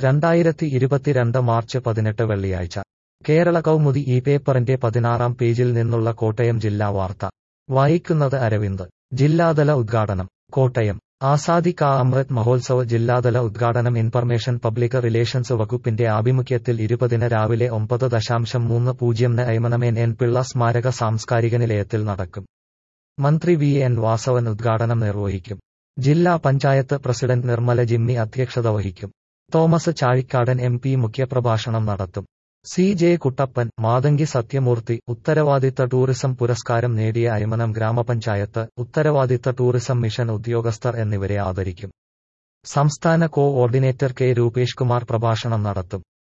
രണ്ടായിരത്തി ഇരുപത്തിരണ്ട് മാർച്ച് പതിനെട്ട് വെള്ളിയാഴ്ച കേരള കൗമുദി ഈ പേപ്പറിന്റെ പതിനാറാം പേജിൽ നിന്നുള്ള കോട്ടയം ജില്ലാ വാർത്ത വായിക്കുന്നത് അരവിന്ദ് ജില്ലാതല ഉദ്ഘാടനം കോട്ടയം ആസാദി കാ അമൃത് മഹോത്സവ് ജില്ലാതല ഉദ്ഘാടനം ഇൻഫർമേഷൻ പബ്ലിക് റിലേഷൻസ് വകുപ്പിന്റെ ആഭിമുഖ്യത്തിൽ ഇരുപതിന് രാവിലെ ഒമ്പത് ദശാംശം മൂന്ന് പൂജ്യംന് ഐമനമേൻ എൻ പിള്ള സ്മാരക സാംസ്കാരിക നിലയത്തിൽ നടക്കും മന്ത്രി വി എൻ വാസവൻ ഉദ്ഘാടനം നിർവഹിക്കും ജില്ലാ പഞ്ചായത്ത് പ്രസിഡന്റ് നിർമ്മല ജിമ്മി അധ്യക്ഷത വഹിക്കും തോമസ് ചാഴിക്കാടൻ എം പി മുഖ്യപ്രഭാഷണം നടത്തും സി ജെ കുട്ടപ്പൻ മാതങ്കി സത്യമൂർത്തി ഉത്തരവാദിത്ത ടൂറിസം പുരസ്കാരം നേടിയ അയമനം ഗ്രാമപഞ്ചായത്ത് ഉത്തരവാദിത്ത ടൂറിസം മിഷൻ ഉദ്യോഗസ്ഥർ എന്നിവരെ ആദരിക്കും സംസ്ഥാന coordinator K Rupesh Kumar പ്രഭാഷണം നടത്തും